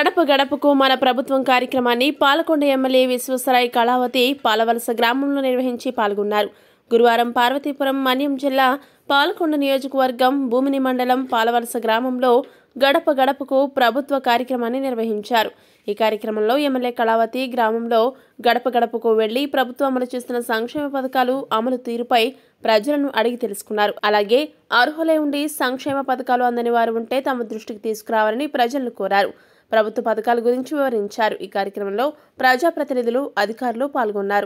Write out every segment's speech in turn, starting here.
గడప గడపకు మన ప్రభుత్వం కార్యక్రమాన్ని పాలకొండ ఎమ్మెల్యే విశ్వేశ్వరాయ్ కళావతి పాలవలస గ్రామంలో నిర్వహించి పాల్గొన్నారు గురువారం పార్వతీపురం మన్యం జిల్లా పాలకొండ నియోజకవర్గం భూమిని మండలం పాలవలస గ్రామంలో గడప గడపకు ప్రభుత్వ కార్యక్రమాన్ని నిర్వహించారు ఈ కార్యక్రమంలో ఎమ్మెల్యే కళావతి గ్రామంలో గడప గడపకు వెళ్లి ప్రభుత్వం అమలు చేస్తున్న సంక్షేమ పథకాలు అమలు తీరుపై ప్రజలను అడిగి తెలుసుకున్నారు అలాగే అర్హులై ఉండి సంక్షేమ పథకాలు అందని వారు ఉంటే తమ దృష్టికి తీసుకురావాలని ప్రజలను కోరారు ప్రభుత్వ పథకాల గురించి వివరించారు ఈ కార్యక్రమంలో ప్రజాప్రతినిధులు అధికారులు పాల్గొన్నారు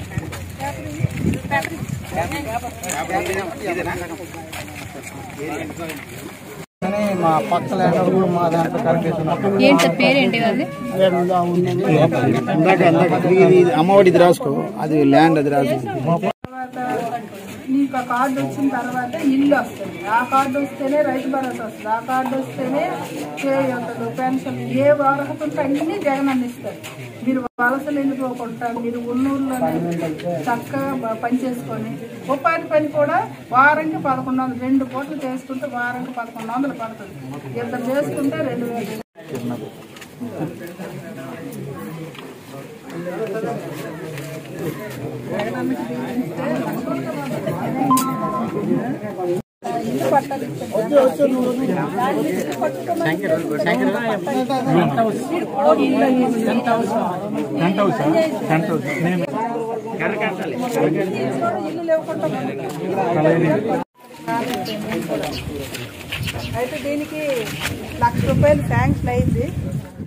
కానీ మా పక్క ల్యాండ్ కూడా మా దాంట్లో కలిపేస్తున్నారు ఏంటి సార్ పేరేంటి అది ఇందాక ఇందాక తిరిగి ఇది అమ్మఒడి ఇది రాసుకో అది ల్యాండ్ అది రాసుకో తర్వాత నీకు ఆ కార్డు వచ్చిన తర్వాత ఇల్లు వస్తుంది ఆ కార్డు వస్తేనే రైతు భరోసా వస్తుంది ఆ కార్డు వస్తేనే చేయూతలు పెన్షన్ ఏ అర్హత ఉంటే అన్ని జగన్ అందిస్తారు మీరు వలసలు వెళ్ళిపోకుండా మీరు ఉన్నూరులోనే చక్కగా బ- పని చేసుకొని ఉపాధి పని కూడా వారంకి పదకొండు వందలు రెండు పూటలు చేసుకుంటే వారంకి పదకొండు వందలు పడుతుంది ఇద్దరు చేసుకుంటే రెండు వేలు ఇల్లు లేకుండా అయితే దీనికి లక్ష రూపాయలు శాంక్షన్ అయింది